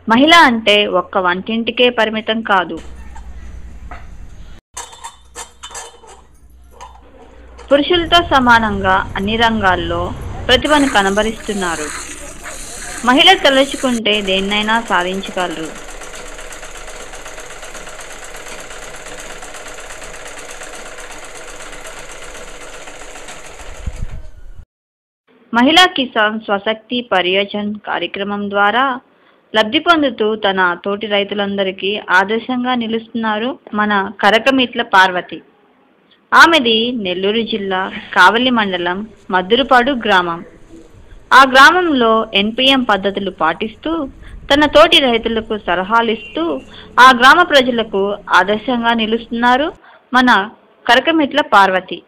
మహిళ అంటే ఒక్క వంటింటికే పరిమితం కాదు పురుషులతో సమానంగా అన్ని రంగాల్లో ప్రతిభను కనబరిస్తున్నారు మహిళ తలుచుకుంటే దేన్నైనా సాధించగలరు మహిళా కిసాన్ స్వశక్తి పరియోజన్ కార్యక్రమం ద్వారా లబ్ధి పొందుతూ తన తోటి రైతులందరికీ ఆదర్శంగా నిలుస్తున్నారు మన కరకమిట్ల పార్వతి ఆమెది నెల్లూరు జిల్లా కావలి మండలం మద్దురుపాడు గ్రామం ఆ గ్రామంలో ఎన్పిఎం పద్ధతులు పాటిస్తూ తన తోటి రైతులకు సలహాలు ఇస్తూ ఆ గ్రామ ప్రజలకు ఆదర్శంగా నిలుస్తున్నారు మన కరకమిట్ల పార్వతి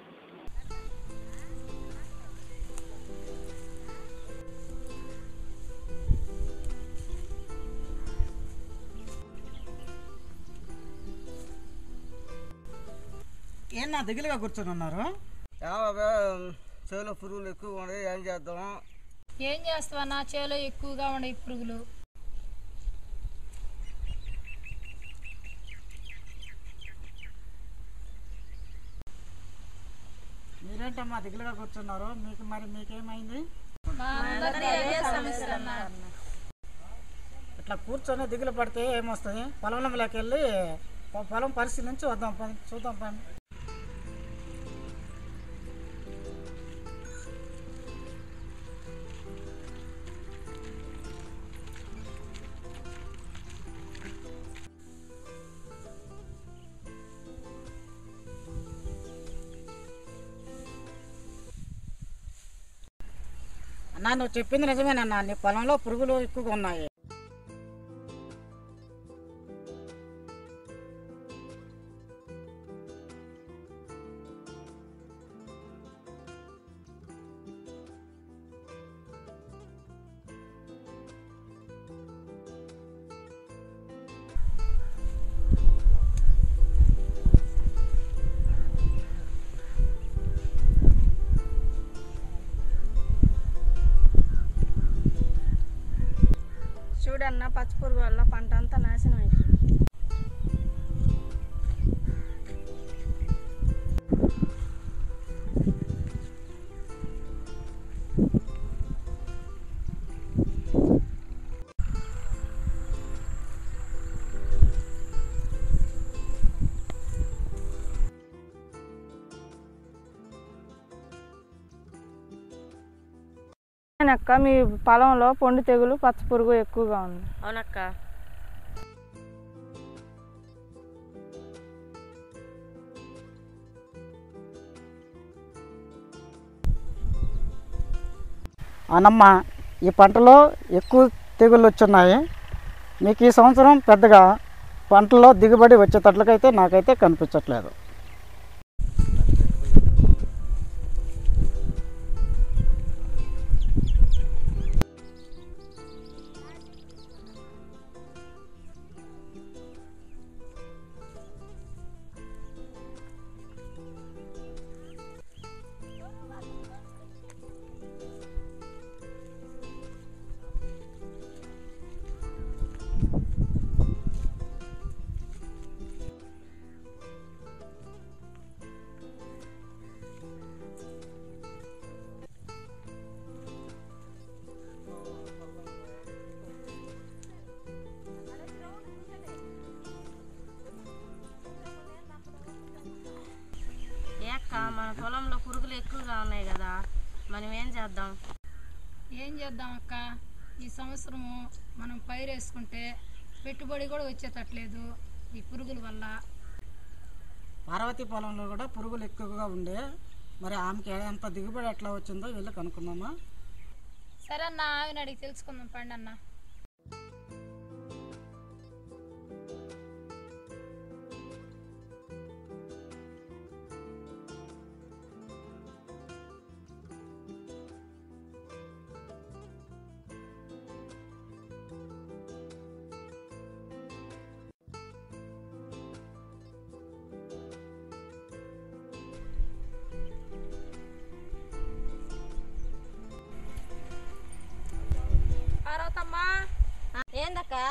ఏం నా దిగులుగా కూర్చొని ఉన్నారు ఏమబ్బా చెవులో పురుగులు ఎక్కువ ఉన్నాయి ఏం చేద్దాం ఏం చేస్తావా నా చేలో ఎక్కువగా ఉండే పురుగులు మీరేంటమ్మా దిగులుగా కూర్చున్నారు మీకు మరి మీకేమైంది మా అందరికీ అదే సమస్య అన్నా. ఇట్లా కూర్చొని దిగులు పడితే ఏమొస్తుంది పొలంలోకి వెళ్ళి పొ- పొలం పరిశీలించి వద్దాం పని చూద్దాం పని అన్నా నువ్వు చెప్పింది నిజమేనన్నా నీ పొలంలో పురుగులు ఎక్కువగా ఉన్నాయి చూడన్న పచ్చిపురుగు వల్ల పంట అంతా నాశనం అయిపోయింది అక్క మీ పొలంలో పొండు తెగులు పచ్చ పురుగు ఎక్కువగా ఉంది అవునక్క అనమ్మ ఈ పంటలో ఎక్కువ తెగుళ్ళు వచ్చున్నాయి మీకు ఈ సంవత్సరం పెద్దగా పంటలో దిగుబడి వచ్చేటట్లకైతే నాకైతే కనిపించట్లేదు ఏ అక్క మన పొలంలో పురుగులు ఎక్కువగా ఉన్నాయి కదా మనం ఏం చేద్దాం ఏం చేద్దాం అక్క ఈ సంవత్సరము మనం పైరు వేసుకుంటే పెట్టుబడి కూడా వచ్చేటట్లేదు ఈ పురుగుల వల్ల పార్వతీ పొలంలో కూడా పురుగులు ఎక్కువగా ఉండే మరి ఆమెకి ఎంత దిగుబడి ఎట్లా వచ్చిందో వెళ్ళి కనుక్కుందామా సరే అన్న ఆమెను అడిగి తెలుసుకుందాం పండి అన్న పార్వతమ్మా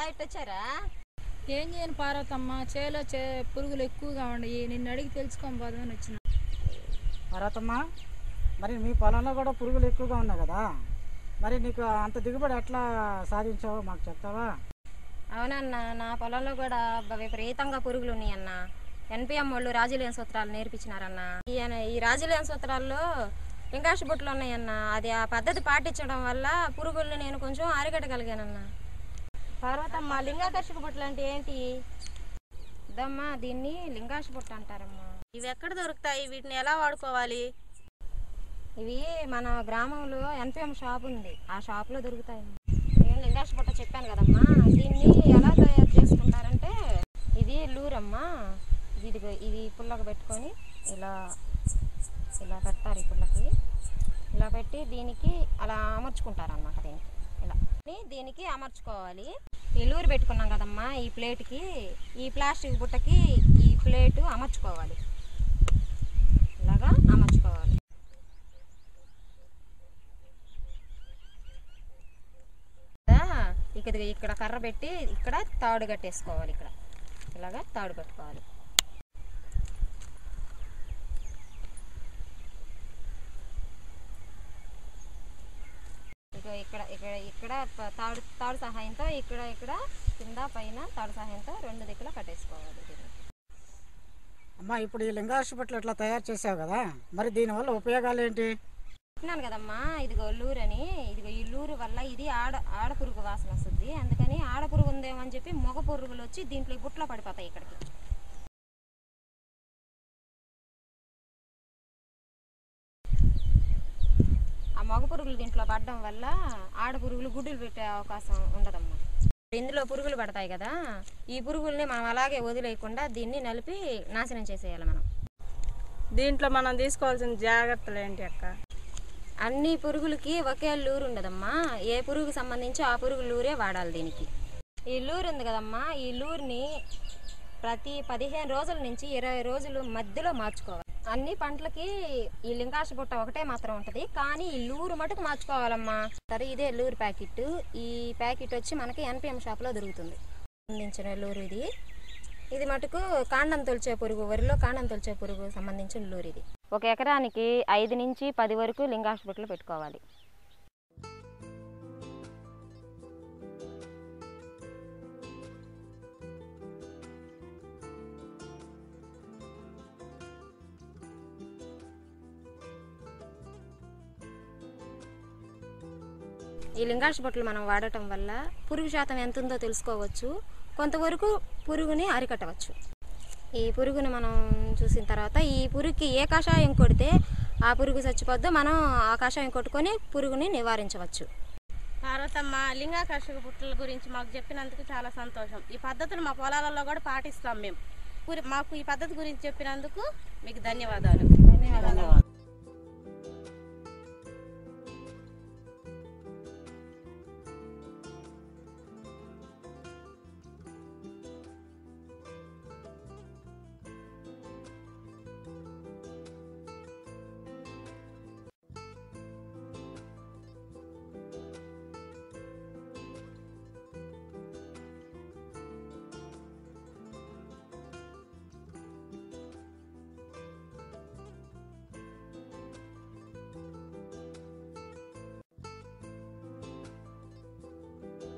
ఇటు వచ్చారా ఏం చేయను పార్వతమ్మ చేలో చే పురుగులు ఎక్కువగా ఉన్నాయి నిన్ను అడిగి తెలుసుకొని పోదామని వచ్చిన పార్వతమ్మ మరి మీ పొలంలో కూడా పురుగులు ఎక్కువగా ఉన్నాయి కదా మరి నీకు అంత దిగుబడి ఎట్లా సాధించావో మాకు చెప్తావా అవునన్న నా పొలంలో కూడా బ- విపరీతంగా పురుగులు ఉన్నాయన్న ఎన్పిఎం వాళ్ళు రాజులేని సూత్రాలు నేర్పించినారన్న ఈ ఈ రాజులేని సూత్రాల్లో లింగాష బుట్టలు ఉన్నాయన్న అది ఆ పద్ధతి పాటించడం వల్ల పురుగుల్ని నేను కొంచెం అరికట్టగలిగానన్న పార్వతమ్మ లింగాకర్షక బుట్టలు అంటే ఏంటి ఇదమ్మా దీన్ని లింగాష బుట్ట అంటారమ్మా ఇవి ఎక్కడ దొరుకుతాయి వీటిని ఎలా వాడుకోవాలి ఇవి మన గ్రామంలో ఎన్పిఎం షాప్ ఉంది ఆ షాప్లో దొరుకుతాయి నేను లింగాష బుట్ట చెప్పాను కదమ్మా దీన్ని ఎలా తయారు చేసుకుంటారంటే ఇది లూరమ్మా ఇది ఇదిగో ఇది పుల్లగా పెట్టుకొని ఇలా ఇలా పెడతారు ఈ పుల్లకి ఇలా పెట్టి దీనికి అలా అమర్చుకుంటారు అనమాట దీనికి ఇలా దీన్ని దీనికి అమర్చుకోవాలి ఈ లూరు పెట్టుకున్నాం కదమ్మా ఈ ప్లేట్కి ఈ ప్లాస్టిక్ బుట్టకి ఈ ప్లేటు అమర్చుకోవాలి ఇలాగా అమర్చుకోవాలి కదా, ఇక్కడ ఇక్కడ కర్ర పెట్టి ఇక్కడ తాడు కట్టేసుకోవాలి ఇక్కడ ఇలాగా తాడు కట్టుకోవాలి ఇక ఇక్కడ ఇక్కడ ఇక్కడ ప- తాడు తాడు సహాయంతో ఇక్కడ ఇక్కడ కింద పైన తాడు సహాయంతో రెండు దిక్కులా కట్టేసుకోవాలి దీన్ని. అమ్మ ఇప్పుడు ఈ లింగాసుపట్లు ఇట్లా తయారు చేసావు కదా మరి దీనివల్ల ఉపయోగాలు ఏంటి చెప్పినాను కదమ్మా ఇదిగో లూరు అని ఇదిగో ఈ లూరు వల్ల ఇది ఆడ ఆడ పురుగు వాసన వస్తుంది అందుకని ఆడ పురుగు ఉందేమో అని చెప్పి మగ పురుగులు వచ్చి దీంట్లో ఈ బుట్టలో పడిపోతాయి ఇక్కడికి ఆ మగ పురుగులు దీంట్లో పడడం వల్ల ఆడ పురుగులు గుడ్డులు పెట్టే అవకాశం ఉండదమ్మా ఇందులో పురుగులు పడతాయి కదా ఈ పురుగుల్ని మనం అలాగే వదిలేయకుండా దీన్ని నలిపి నాశనం చేసేయాలి మనం దీంట్లో మనం తీసుకోవాల్సిన జాగ్రత్తలు ఏంటి అక్క అన్ని పురుగులకి ఒకే లూరు ఉండదమ్మా ఏ పురుగుకి సంబంధించి ఆ పురుగు లూరే వాడాలి దీనికి ఈ లూరు ఉంది కదమ్మా ఈ లూరుని ప్రతి పదిహేను రోజుల నుంచి ఇరవై రోజులు మధ్యలో మార్చుకోవాలి అన్ని పంటలకి ఈ లింగాష బుట్ట ఒకటే మాత్రం ఉంటుంది కానీ ఈ లూరు మటుకు మార్చుకోవాలమ్మా సరే ఇదే లూరు ప్యాకెట్ ఈ ప్యాకెట్ వచ్చి మనకి ఎన్పిఎం షాప్లో దొరుకుతుంది సంబంధించిన లూరు ఇది ఇది మటుకు కాండం తొలిచే పురుగు వరిలో కాండం తొలిచే పురుగు సంబంధించిన లూరు ఇది ఒక ఎకరానికి ఐదు నుంచి పది వరకు లింగాష బుట్టలు పెట్టుకోవాలి ఈ లింగాష బొట్టలు మనం వాడటం వల్ల పురుగు శాతం ఎంత ఉందో తెలుసుకోవచ్చు కొంతవరకు పురుగుని అరికట్టవచ్చు ఈ పురుగుని మనం చూసిన తర్వాత ఈ పురుగుకి ఏ కషాయం కొడితే ఆ పురుగు చచ్చిపోద్దో మనం ఆ కషాయం కొట్టుకొని పురుగుని నివారించవచ్చు పార్వతమ్మ లింగాకర్షక పుట్టల గురించి మాకు చెప్పినందుకు చాలా సంతోషం ఈ పద్ధతిని మా పొలాలలో కూడా పాటిస్తాం మేము పురి- మాకు ఈ పద్ధతి గురించి చెప్పినందుకు మీకు ధన్యవాదాలు ధన్యవాదాలు